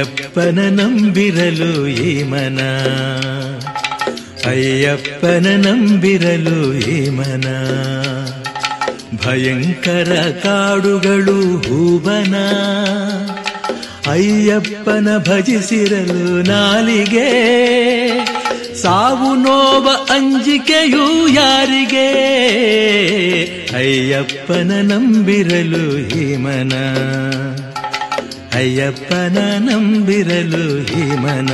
ಅಯ್ಯಪ್ಪನ ನಂಬಿರಲು ಈ ಮನ ಅಯ್ಯಪ್ಪನ ನಂಬಿರಲು ಈ ಮನ ಭಯಂಕರ ಕಾಡುಗಳು ಹೂವನ ಅಯ್ಯಪ್ಪನ ಭಜಿಸಿರಲು ನಾಲಿಗೆ ಸಾವು ನೋವ ಅಂಜಿಕೆಯೂ ಯಾರಿಗೆ ಅಯ್ಯಪ್ಪನ ನಂಬಿರಲು ಈ ಮನ ಅಯ್ಯಪ್ಪನ ನಂಬಿರಲು ಈ ಮನ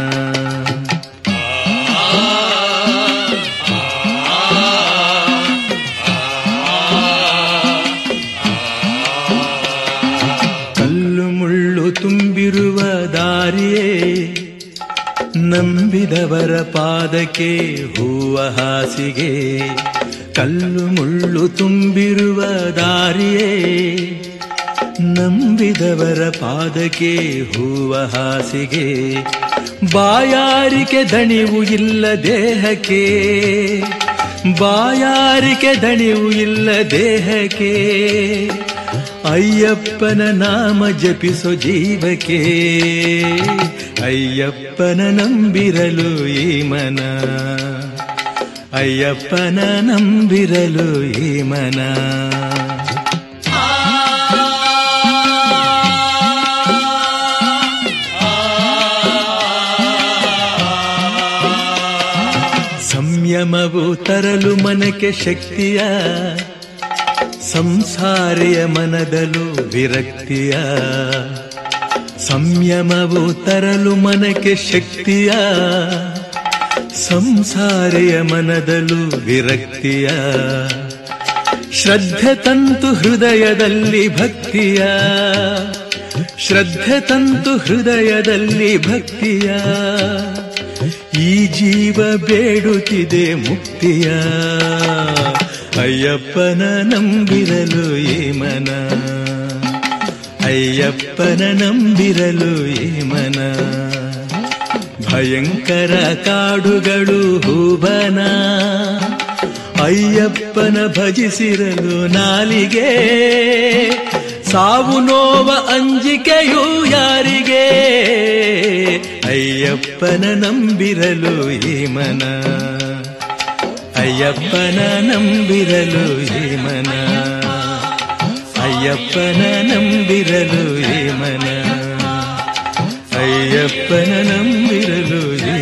ಕಲ್ಲು ಮುಳ್ಳು ತುಂಬಿರುವ ದಾರಿಯೇ ನಂಬಿದವರ ಪಾದಕ್ಕೆ ಹೂವ ಹಾಸಿಗೆ ಕಲ್ಲು ಮುಳ್ಳು ತುಂಬಿರುವ ದಾರಿಯೇ ನಂಬಿದವರ ಪಾದಕ್ಕೆ ಹೂವ ಹಾಸಿಗೆ ಬಾಯಾರಿಕೆ ದಣಿವು ಇಲ್ಲ ದೇಹಕ್ಕೆ ಬಾಯಾರಿಕೆ ದಣಿವು ಇಲ್ಲ ದೇಹಕ್ಕೆ ಅಯ್ಯಪ್ಪನ ನಾಮ ಜಪಿಸೋ ಜೀವಕ್ಕೆ ಅಯ್ಯಪ್ಪನ ನಂಬಿರಲು ಈ ಮನ ಅಯ್ಯಪ್ಪನ ನಂಬಿರಲು ಈ ಮನ ಸಂಯಮವು ತರಲು ಮನಕ್ಕೆ ಶಕ್ತಿಯ ಸಂಸಾರಿಯ ಮನದಲು ವಿರಕ್ತಿಯ ಸಂಯಮವು ತರಲು ಮನಕ್ಕೆ ಶಕ್ತಿಯ ಸಂಸಾರಿಯ ಮನದಲು ವಿರಕ್ತಿಯ ಶ್ರದ್ಧೆ ತಂತು ಹೃದಯದಲ್ಲಿ ಭಕ್ತಿಯ ಶ್ರದ್ಧೆ ತಂತು ಹೃದಯದಲ್ಲಿ ಭಕ್ತಿಯ ಈ ಜೀವ ಬೇಡುತ್ತಿದೆ ಮುಕ್ತಿಯ ಅಯ್ಯಪ್ಪನ ನಂಬಿರಲು ಈ ಮನ ಅಯ್ಯಪ್ಪನ ನಂಬಿರಲು ಈ ಮನ ಭಯಂಕರ ಕಾಡುಗಳು ಹೂಬನ ಅಯ್ಯಪ್ಪನ ಭಜಿಸಿರಲು ನಾಲಿಗೆ ಸಾವು ನೋವ ಅಂಜಿಕೆಯೂ ಯಾರಿಗೆ ಅಯ್ಯಪ್ಪನ ನಂಬಿರಲು ಈ ಮನ ಅಯ್ಯಪ್ಪನ ನಂಬಿರಲು ಈ ಮನ ಅಯ್ಯಪ್ಪನ ನಂಬಿರಲು ಈ ಮನ ಅಯ್ಯಪ್ಪನ ನಂಬಿರಲು ಈ